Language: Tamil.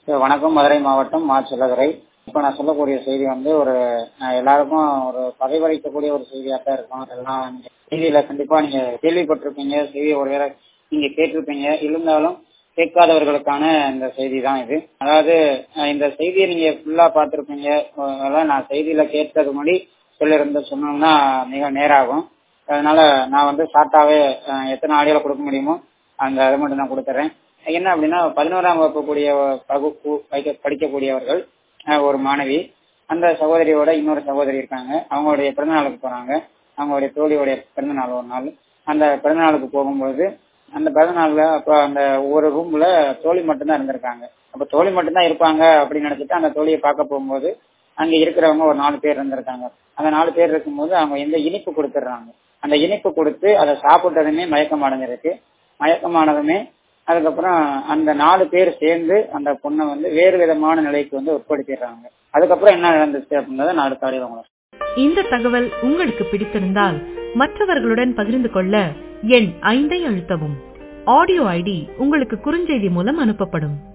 வணக்கம் மதுரை மாவட்டம் மா செல்லதுரை இப்போ நான் சொல்லக்கூடிய செய்தி வந்து ஒரு அஹ், எல்லாருக்கும் ஒரு பதைவரைக்கக்கூடிய ஒரு செய்தியாக தான் இருக்கும் அதெல்லாம் நீங்க செய்தியில கண்டிப்பா நீங்க கேள்விப்பட்டிருப்பீங்க செய்தி ஒருவேளை நீங்க கேட்டிருப்பீங்க இருந்தாலும் கேட்காதவர்களுக்கான இந்த செய்தி தான் இது அதாவது அஹ், இந்த செய்தியை நீங்க ஃபுல்லா பார்த்திருப்பீங்க அதெல்லாம் நான் செய்தியில கேட்டது முன்னாடி சொல்லியிருந்த சொன்னோம்னா மிக நேராகும் அதனால நான் வந்து ஷார்ட்டாவே அஹ், எத்தனை ஆடியோல கொடுக்க முடியுமோ அந்த அதை மட்டும் நான் கொடுத்துறேன் என்ன அப்படின்னா பதினோராம் வகுப்பு கூடிய வகுப்பு படிக்க- படிக்கக்கூடியவர்கள் அஹ், ஒரு மாணவி அந்த சகோதரியோட இன்னொரு சகோதரி இருக்காங்க அவங்களுடைய பிறந்த நாளுக்கு போறாங்க அவங்களுடைய தோழியோடைய பிறந்த நாள் ஒரு நாள் அந்த பிறந்த நாளுக்கு போகும்போது அந்த பிறந்த நாள்ல அப்ப அந்த ஒரு ரூம்ல தோழி மட்டும்தான் இருந்திருக்காங்க அப்ப தோழி மட்டும்தான் இருப்பாங்க அப்படின்னு நினைச்சிட்டு அந்த தோழியை பார்க்க போகும்போது அங்க இருக்கிறவங்க ஒரு நாலு பேர் இருந்திருக்காங்க அந்த நாலு பேர் இருக்கும்போது அவங்க எந்த இனிப்பு கொடுத்துடுறாங்க அந்த இனிப்பு கொடுத்து அதை சாப்பிட்டதுமே மயக்கம் அடைஞ்சிருக்கு மயக்கமானதுமே அதுக்கப்புறம் அந்த நாலு பேர் சேர்ந்து அந்த பொண்ணை வந்து வேறு விதமான நிலைக்கு வந்து உட்படுத்திடுறாங்க அதுக்கப்புறம் என்ன நடந்துச்சு அப்படின்றத நான் அடுத்த ஆடியோ உங்களுக்கு இந்த தகவல் உங்களுக்கு பிடித்திருந்தால் மற்றவர்களுடன் பகிர்ந்து கொள்ள எண் ஐந்தை அழுத்தவும் ஆடியோ ஐடி உங்களுக்கு குறுஞ்செய்தி மூலம் அனுப்பப்படும்